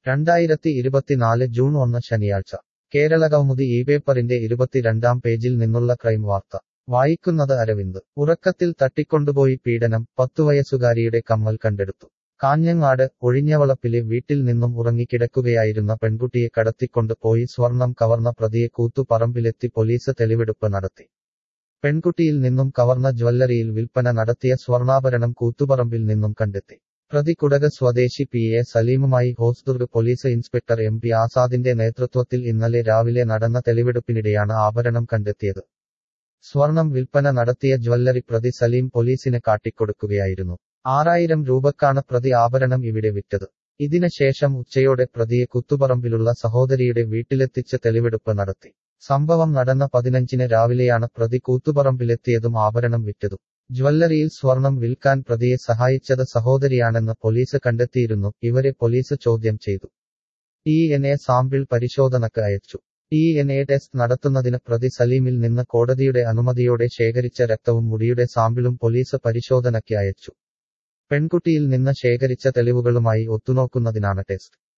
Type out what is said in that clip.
രണ്ടായിരത്തി ഇരുപത്തിനാല് ജൂൺ ഒന്ന് ശനിയാഴ്ച കേരളകൗമുദി ഈ പേപ്പറിന്റെ ഇരുപത്തിരണ്ടാം പേജിൽ നിന്നുള്ള ക്രൈം വാർത്ത വായിക്കുന്നത് അരവിന്ദ് ഉറക്കത്തിൽ തട്ടിക്കൊണ്ടുപോയി പീഡനം പത്തുവയസ്സുകാരിയുടെ കമ്മൽ കണ്ടെടുത്തു കാഞ്ഞങ്ങാട് ഒഴിഞ്ഞവളപ്പിലെ വീട്ടിൽ നിന്നും ഉറങ്ങിക്കിടക്കുകയായിരുന്ന പെൺകുട്ടിയെ കടത്തിക്കൊണ്ട് പോയി സ്വർണം കവർന്ന പ്രതിയെ കൂത്തുപറമ്പിലെത്തി പോലീസ് തെളിവെടുപ്പ് നടത്തി പെൺകുട്ടിയിൽ നിന്നും കവർന്ന ജ്വല്ലറിയിൽ വിൽപ്പന നടത്തിയ സ്വർണ്ണാഭരണം കൂത്തുപറമ്പിൽ നിന്നും കണ്ടെത്തി പ്രതി കുടക് സ്വദേശി പി എ സലീമുമായി Hosdurg police inspector M P ആസാദിന്റെ നേതൃത്വത്തിൽ ഇന്നലെ രാവിലെ നടന്ന തെളിവെടുപ്പിനിടെയാണ് ആഭരണം കണ്ടെത്തിയത് സ്വർണം വിൽപ്പന നടത്തിയ ജ്വല്ലറി പ്രതി സലീം പോലീസിന് കാട്ടിക്കൊടുക്കുകയായിരുന്നു ആറായിരം രൂപക്കാണ് പ്രതി ആഭരണം ഇവിടെ വിറ്റത് ഇതിന് ശേഷം ഉച്ചയോടെ പ്രതിയെ കുത്തുപറമ്പിലുള്ള സഹോദരിയുടെ വീട്ടിലെത്തിച്ച് തെളിവെടുപ്പ് നടത്തി സംഭവം നടന്ന പതിനഞ്ചിന് രാവിലെയാണ് പ്രതി കൂത്തുപറമ്പിലെത്തിയതും ആഭരണം വിറ്റതും ജ്വല്ലറിയിൽ സ്വർണം വിൽക്കാൻ പ്രതിയെ സഹായിച്ചത് സഹോദരിയാണെന്ന് പോലീസ് കണ്ടെത്തിയിരുന്നു ഇവരെ പോലീസ് ചോദ്യം ചെയ്തു ഡി എൻ എ സാമ്പിൾ പരിശോധനക്ക് അയച്ചു ഡി എൻ എ ടെസ്റ്റ് നടത്തുന്നതിന് പ്രതി സലീമിൽ നിന്ന് കോടതിയുടെ അനുമതിയോടെ ശേഖരിച്ച രക്തവും മുടിയുടെ സാമ്പിളും പോലീസ് പരിശോധനയ്ക്ക് അയച്ചു പെൺകുട്ടിയിൽ നിന്ന് ശേഖരിച്ച തെളിവുകളുമായി ഒത്തുനോക്കുന്നതിനാണ് ടെസ്റ്റ്